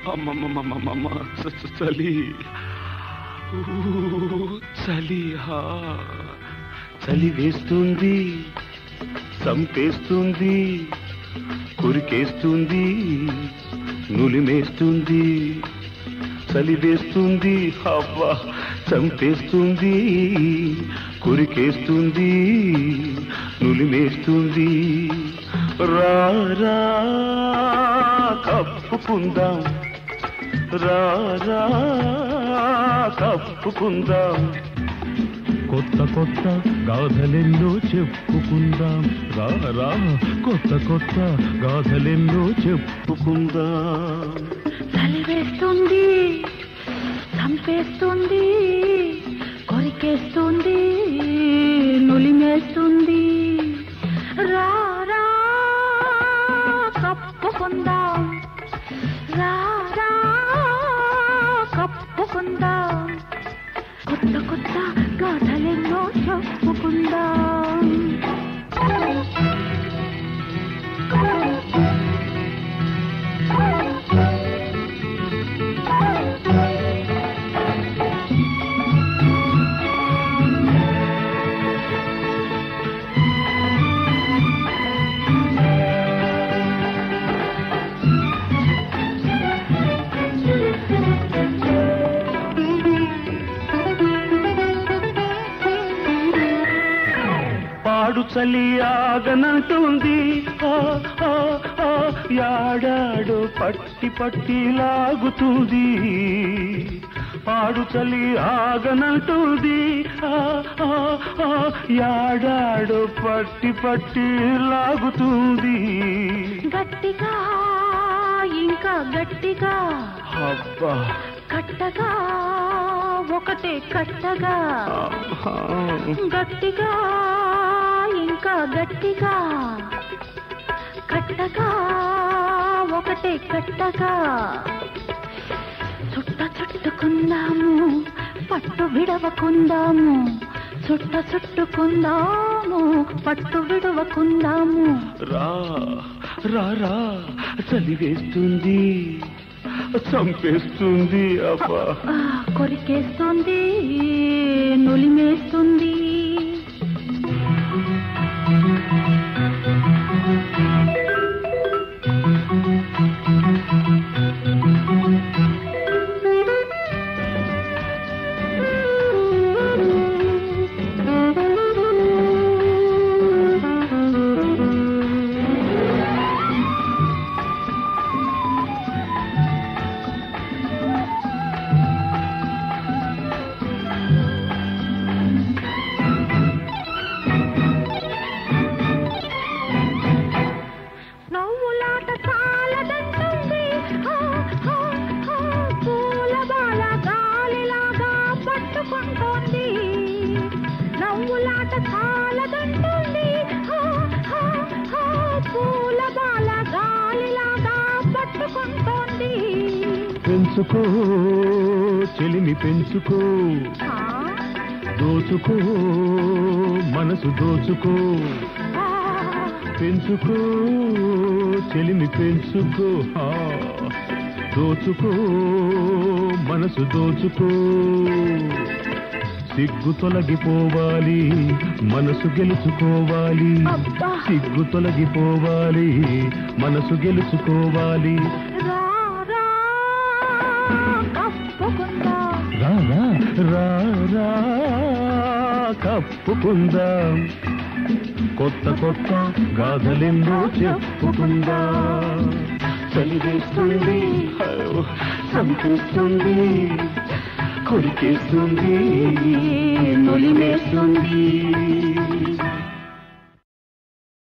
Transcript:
అమ్మమ్మమ్మమ్మమ్మ చ- చ- చలి ఊ, చలి హా. చలి వేస్తుంది చంపేస్తుంది కురికేస్తుంది నులిమేస్తుంది చలి వేస్తుంది అవ్వ చంపేస్తుంది కురికేస్తుంది నులిమేస్తుంది రా రా కప్పుకుందాం రా రా కప్పుకుందాం కొత్త కొత్త గాథలెన్నో చెప్పుకుందాం రా రా కొత్త కొత్త గాథలెన్నో చెప్పుకుందాం చలివేస్తుంది చంపేస్తుంది కొరికేస్తుంది నులిమేస్తుంది రా రా కప్పుకుందాం రా రా కప్పుకుందాం కొత్త కొత్త గాథలెన్నో చెప్పుకుందాం పాడు చలి ఆగనంటుంది ఆ, ఆ, ఆ, యాడాడు పట్టి పట్టి లాగుతుంది పాడు చలి ఆగనంటుంది ఆ, ఆ, ఆ, యాడాడు పట్టి పట్టి లాగుతుంది గట్టిగా ఇంకా గట్టిగా అబ్బా కట్టగా ఒకటే కట్టగా ఆహా. గట్టిగా ఇంకా గట్టిగా కట్టగా ఒకటే కట్టగా చుట్ట చుట్టుకుందాము పట్టు విడవకుందాము చుట్ట చుట్టుకుందాము పట్టు విడవకుందాము రా రా రా చలి వేస్తుంది చంపేస్తుంది అబ్బా ఆ, కొరికేస్తుంది నులిమేస్తుంది నవ్వులాట చాలదంటుంది హా, హా, హా, పూల బాల గాలిలాగా పట్టుకుంటోంది నవ్వులాట చాలదంటుంది హా, హా, హా, పూల బాల గాలిలాగా పట్టుకుంటోంది పెంచుకో చెలిమి పెంచుకో ఆ, దోచుకో మనసు దోచుకో ఆ, పెంచుకో చెలిమి పెంచుకో ఆ. దోచుకో మనసు దోచుకో సిగ్గు తొలగిపోవాలి మనసు గెలుచుకోవాలి అబ్బా. సిగ్గు తొలగిపోవాలి మనసు గెలుచుకోవాలి రా రా కప్పుకుందాం రా రా రా రా కప్పుకుందాం కొత్త కొత్త గాథలెన్నో చెప్పుకుందాం చలి వేస్తుంది అయ్యో, చంపేస్తుంది కొరికేస్తుంది నులిమేస్తుంది